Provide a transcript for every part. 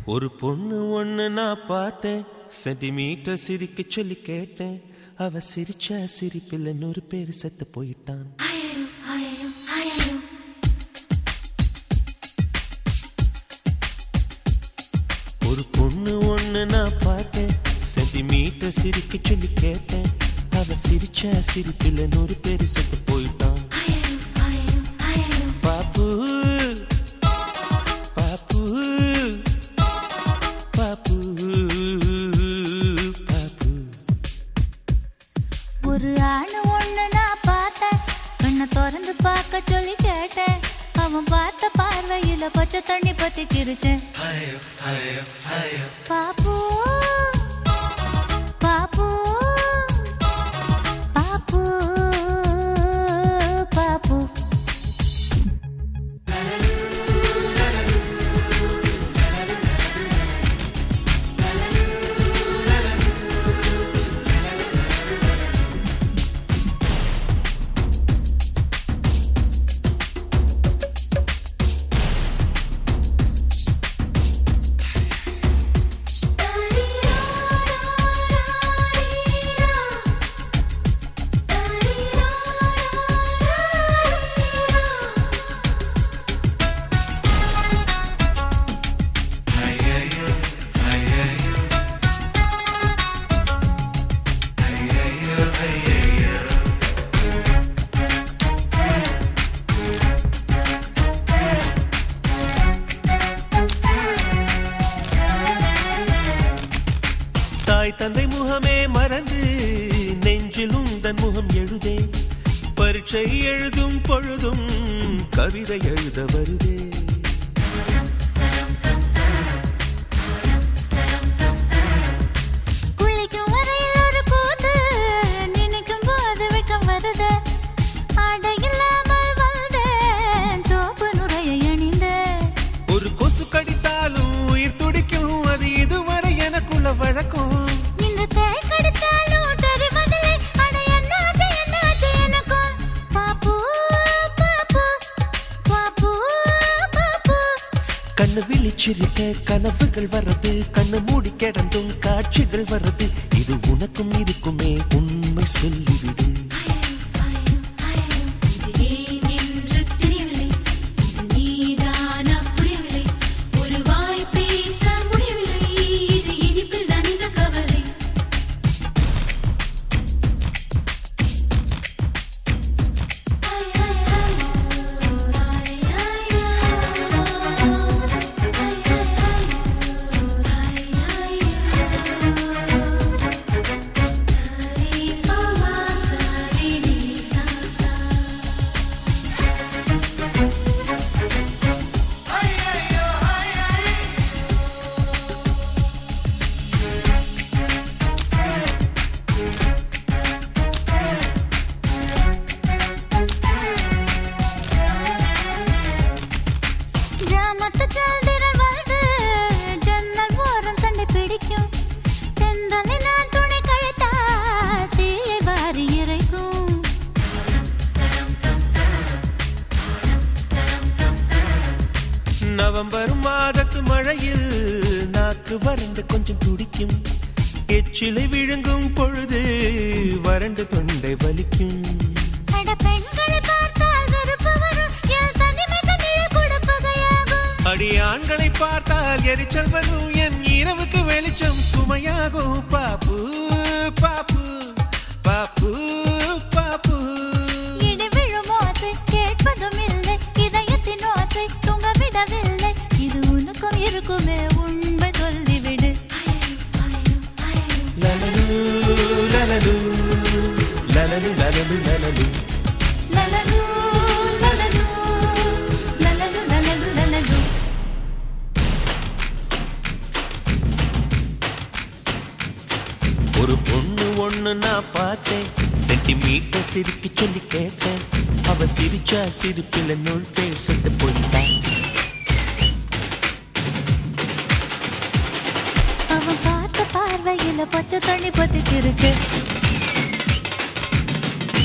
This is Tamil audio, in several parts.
ஒரு பொண்ணு ஒண்ணு நான் பார்த்தேன் சென்டிமீட்டர் சிரிக்க சொல்லி கேட்டேன் அவ சிரிச்ச சிரிப்பில் நூறு பேர் செத்து போயிட்டான் ஒரு பொண்ணு ஒண்ணு நான் பார்த்தேன் சென்டிமீட்டர் சிரிக்க சொல்லி கேட்டேன் அவ சிரிச்ச சிரிப்பில் நூறு பேர் செத்து போயிட்டான் பாப்பு பாப்பு பாப்பு பாப்பு ஒரு ஆணு ஒண்ணு நான் பார்த்தேன் கண்ணை திறந்து பார்க்க சொல்லி கேட்டேன் அவன் பார்த்த பார்வையில பச்சை தண்ணி பத்தி கிரிச்சேன் பாப்பு பாப்பு பாப்பு பாப்பு தாய் தந்தை முகமே மறந்து நெஞ்சில் உந்தன் முகம் எழுதே பரீட்சை எழுதும் பொழுதும் கவிதை எழுத வருதே குளிக்கும் வரையில் ஒரு கூத்து நினைக்கும் போது வெட்கம் வருது ஆடை இல்லாமல் வந்தேன் சோப்பு நுரையை அணிந்தேன் ஒரு கொசு கடித்தாலும் உயிர் துடிக்கும் அது இதுவரை எனக்குள்ள வழக்கம் இந்த தேய் கடித்தாலும் தெரிவதில்லை அட என்னாச்சு என்னாச்சு எனக்கும் பாப்பு பாப்பு பாப்பு பாப்பு கண்ணு விழிச்சிருக்க கனவுகள் வர்றது கண்ணு மூடி கிடந்தும் காட்சிகள் வர்றது இது உனக்கும் இருக்குமே உண்மை சொல்லிவிடு ஜாமத்து சால்திரள் வருது ஜன்னல் ஓரம் சண்டை பிடிக்கும் செந்தலை நான் துணை கழுத்தா தீயை வாரி இறைக்கும் நவம்பர் மாதத்து மழையில் நாக்கு வறண்டு கொஞ்சம் துடிக்கும் எச்சிலை விழுங்கும் பொழுது வறண்டு தொண்டை வலிக்கும் அட பெண்களை பார்த்தால் வெறுப்பு வரும் என் தனிமைக்கு நிழல் கொடுப்பகையாகும் அடி ஆண்களை பார்த்தால் எரிச்சல் வரும் என் இரவுக்கு வெளிச்சம் சுமையாகும் பாப்பு பாப்பு பாப்பு பாப்பு இடி விழும் ஓசை கேட்பதும் இல்லை இதயத்தின் ஓசை தூங்க விடவில்லை இது உனக்கும் இருக்குமே உண்மை சொல்லிவிடு லலலு லலலு லலலு லலலு லலலு லலலு, லலலு, லலலு, லலலு, லலலு. ஒரு பொண்ணு ஒண்ணு நான் பார்த்தேன் சென்டிமீட்டர் சிரிக்க சொல்லி கேட்டேன் அவ சிரிச்சா சிரிப்பில் நூல் பேர் செத்து போயிட்டான் அவன் பார்த்த பார்வையில பச்சை தண்ணி பத்தி திருச்சு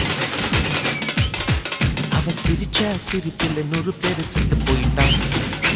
அவ சிரிச்சா சிரிப்பில் நூறு பேர் செத்து போயிட்டான்